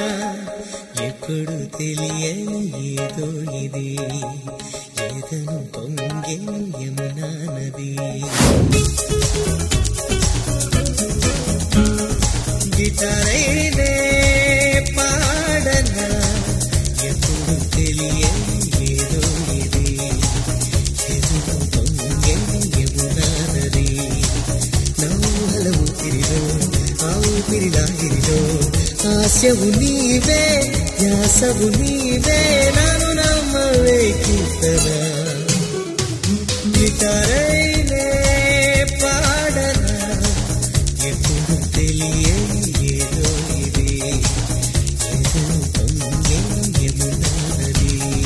ఎప్పుడు తెలియని ఏదో ఇది ఏదను పొంగే యమునా నది గిటారైనే పాడనా ఎప్పుడు తెలియని ఏదో ఇది ఏదను పొంగే యమునా నది నవ్వుల ఊపిరిలో ఆ ఊపిరి లాగిరిలో ఆశవు నీవే ధ్యాసవు నీవే నన్ను నమ్మవే కీర్తన గిటారైనే పాడనా ఎప్పుడు తెలియని ఏదో ఇది ఏదో పొంగే యమునా నది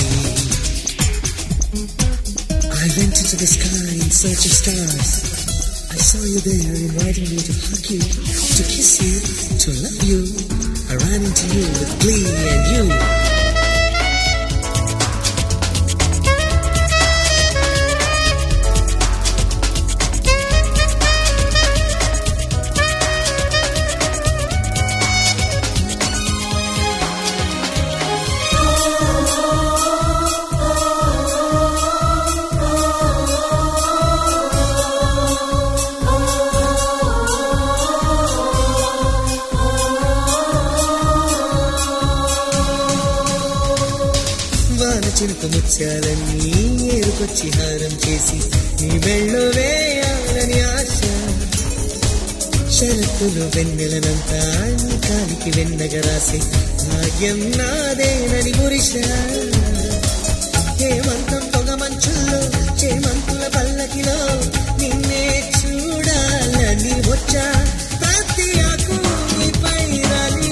I went into the sky in search of stars. I saw you there, inviting me to hug you, to kiss you, to love you. I ran into you with glee and you. వాన చినుకు ముత్యాలన్నీ ఏరుకొచ్చి హారం చేసి నీ మెళ్ళో వేయాలని ఆశ శరత్తులు వెన్నెలనంతా నీ కాలికి వెన్నగ రాసి భాగ్యం నాదేనని గురిశ హేమంతం పొగ మంచుల్లో చేమంతుల పల్లకిలో నిన్నే చూడాలని వచ్చా ప్రతి ఆకు నీపై రాలి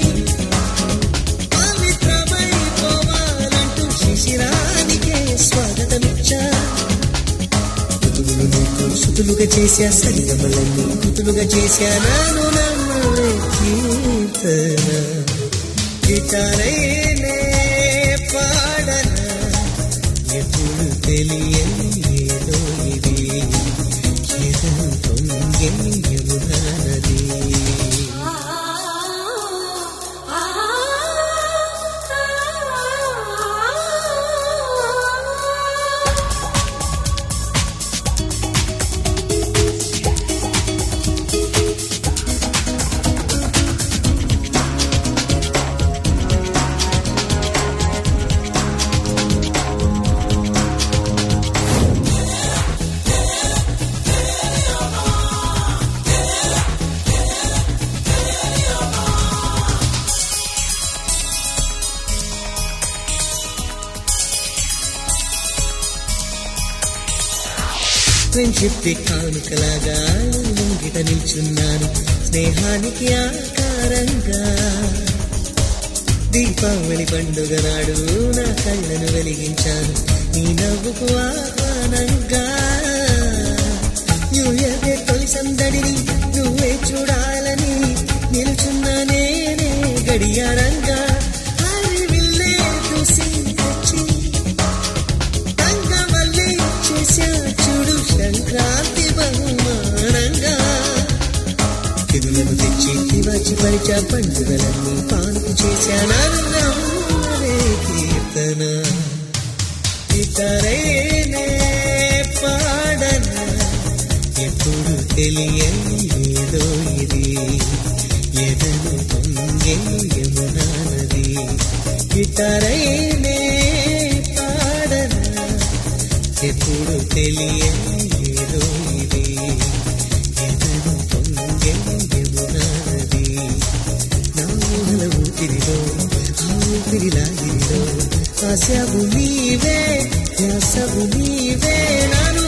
పవిత్రమైపోవాలంటూ శిశిరానికే స్వాగతమిచ్చా కుతులు నీకు సుతులుగా చేశా సరిగమలన్నీ కుతులుగా చేశా నాను నమ్మలే కీర్తన గిటారైనే పాడనా ఎప్పుడు తెలియని ఏదో ఇది ఏదో పొంగే యమునా నది ఫ్రెండ్షిప్ కానుకలాగా ముంగిట నిల్చున్నాను స్నేహానికి ఆకారంగా దీపావళి పండుగ నాడు నా కళ్ళను వెలిగించాను నీ నవ్వుకు ఆహ్వానంగా న్యూ ఇయర్ డే తొలి సందడిని నువ్వే చూడాలని నిల్చున్న నేనే గడియారంగా హరివిల్లే చూసి వచ్చి తంగమల్లి చేశా చూడు సంక్రాంతి బహుమానంగా తిరులను తెచ్చి తివాచి పరిచా పండుగలన్నీ పానుకు చేశానన్నరే కీర్తన ఇతరైనే పాడన ఎప్పుడు తెలియని ఏదో ఇది ఎదను పొంగే యమునా నది ఇతరైనే పాడన ఎప్పుడు తెలియని ఏదో ఇది ఎదను పొంగే యమునా నది నా ఊహల ఊపిరిలో ఆ ఊపిరి లాగిరిలో ఆశవు నీవే ధ్యాసవు నీవే నాను